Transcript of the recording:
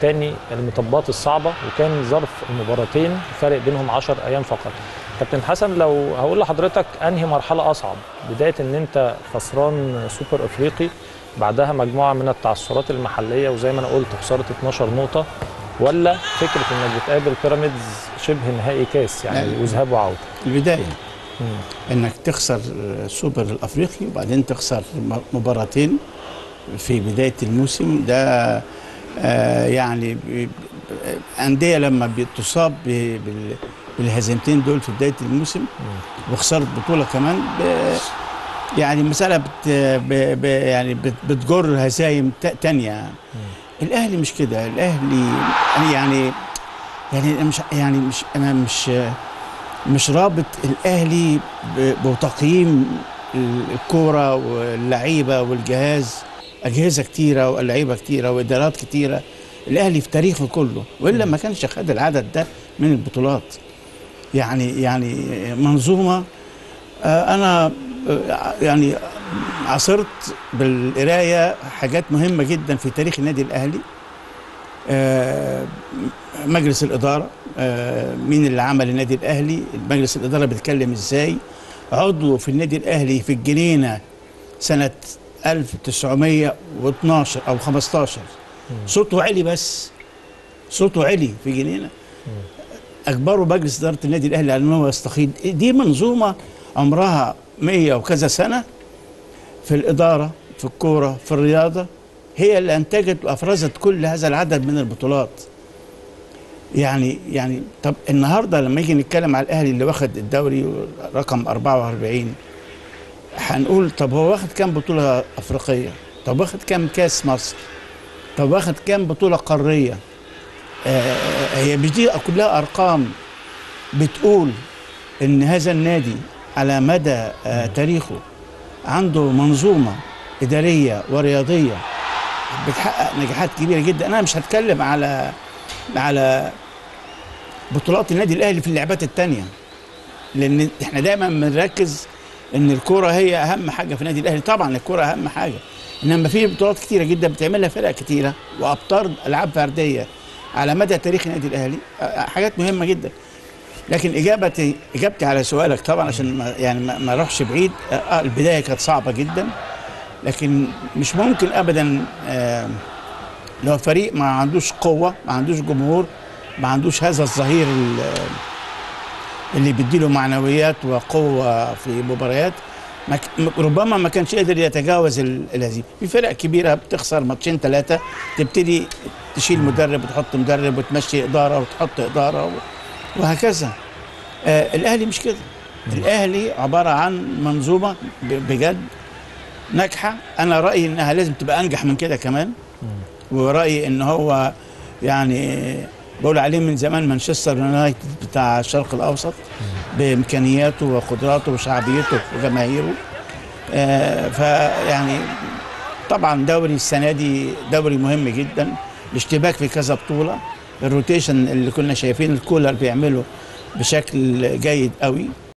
الثاني المطبات الصعبه وكان ظرف المباراتين فرق بينهم 10 ايام فقط كابتن حسن لو هقول لحضرتك انهي مرحله اصعب بدايه ان انت خسران سوبر افريقي بعدها مجموعه من التعثرات المحليه وزي ما انا قلت خساره 12 نقطه ولا فكره انك بتقابل بيراميدز شبه نهائي كاس يعني لا. وذهاب وعوده البدايه مم. انك تخسر السوبر الافريقي وبعدين تخسر م- مباراتين في بدايه الموسم ده آه، يعني ب- ب- انديه لما بتصاب ب- بال- بالهزيمتين دول في بدايه الموسم وخسرت بطوله كمان ب- يعني المساله بت ب ب يعني بت بتجر هزايم تا- تانية الاهلي مش كده الاهلي أنا يعني يعني أنا مش يعني مش انا مش مش رابط الاهلي ب- بتقييم الكوره واللعيبه والجهاز اجهزه كتيره واللعيبه كتيره وادارات كتيره الاهلي في تاريخه كله والا ما كانش خد العدد ده من البطولات يعني يعني منظومه آه، انا آه، يعني عاصرت بالقرايه حاجات مهمه جدا في تاريخ النادي الاهلي آه، مجلس الاداره آه، مين اللي عمل النادي الاهلي مجلس الاداره بيتكلم ازاي عضو في النادي الاهلي في الجنينه سنه 1912 او 15 صوته عالي بس صوته عالي في جنينه اجبروا مجلس اداره النادي الاهلي على ان هو يستقيل دي منظومه عمرها 100 وكذا سنه في الاداره في الكوره في الرياضه هي اللي انتجت وافرزت كل هذا العدد من البطولات يعني يعني طب النهارده لما يجي نتكلم على الاهلي اللي واخد الدوري رقم 44 هنقول طب هو واخد كام بطوله افريقيه طب واخد كام كاس مصر طب واخد كام بطوله قاريه آه هي مش دي كلها ارقام بتقول ان هذا النادي على مدى آه تاريخه عنده منظومه اداريه ورياضيه بتحقق نجاحات كبيره جدا انا مش هتكلم على على بطولات النادي الاهلي في اللعبات التانية لان احنا دايما بنركز ان الكوره هي اهم حاجه في النادي الاهلي طبعا الكوره اهم حاجه انما في بطولات كتيره جدا بتعملها فرق كتيره وابطال العاب فرديه على مدى تاريخ النادي الاهلي آه، حاجات مهمه جدا لكن اجابتي اجابتي على سؤالك طبعا عشان ما يعني ما ما اروحش بعيد آه، آه، البدايه كانت صعبه جدا لكن مش ممكن ابدا آه، لو فريق ما عندوش قوه ما عندوش جمهور ما عندوش هذا الظهير ال- اللي بيديله معنويات وقوه في مباريات ما ك- م- ربما ما كانش قادر يتجاوز ال- الهزيمه في فرق كبيره بتخسر ماتشين ثلاثه تبتدي تشيل مدرب وتحط مدرب وتمشي اداره وتحط اداره و- وهكذا آه الاهلي مش كده الاهلي عباره عن منظومه ب- بجد ناجحه انا رايي انها لازم تبقى انجح من كده كمان ورايي ان هو يعني بقول عليه من زمان مانشستر يونايتد بتاع الشرق الاوسط بامكانياته وقدراته وشعبيته وجماهيره آه فيعني طبعا دوري السنه دي دوري مهم جدا الاشتباك في كذا بطوله الروتيشن اللي كنا شايفين الكولر بيعمله بشكل جيد قوي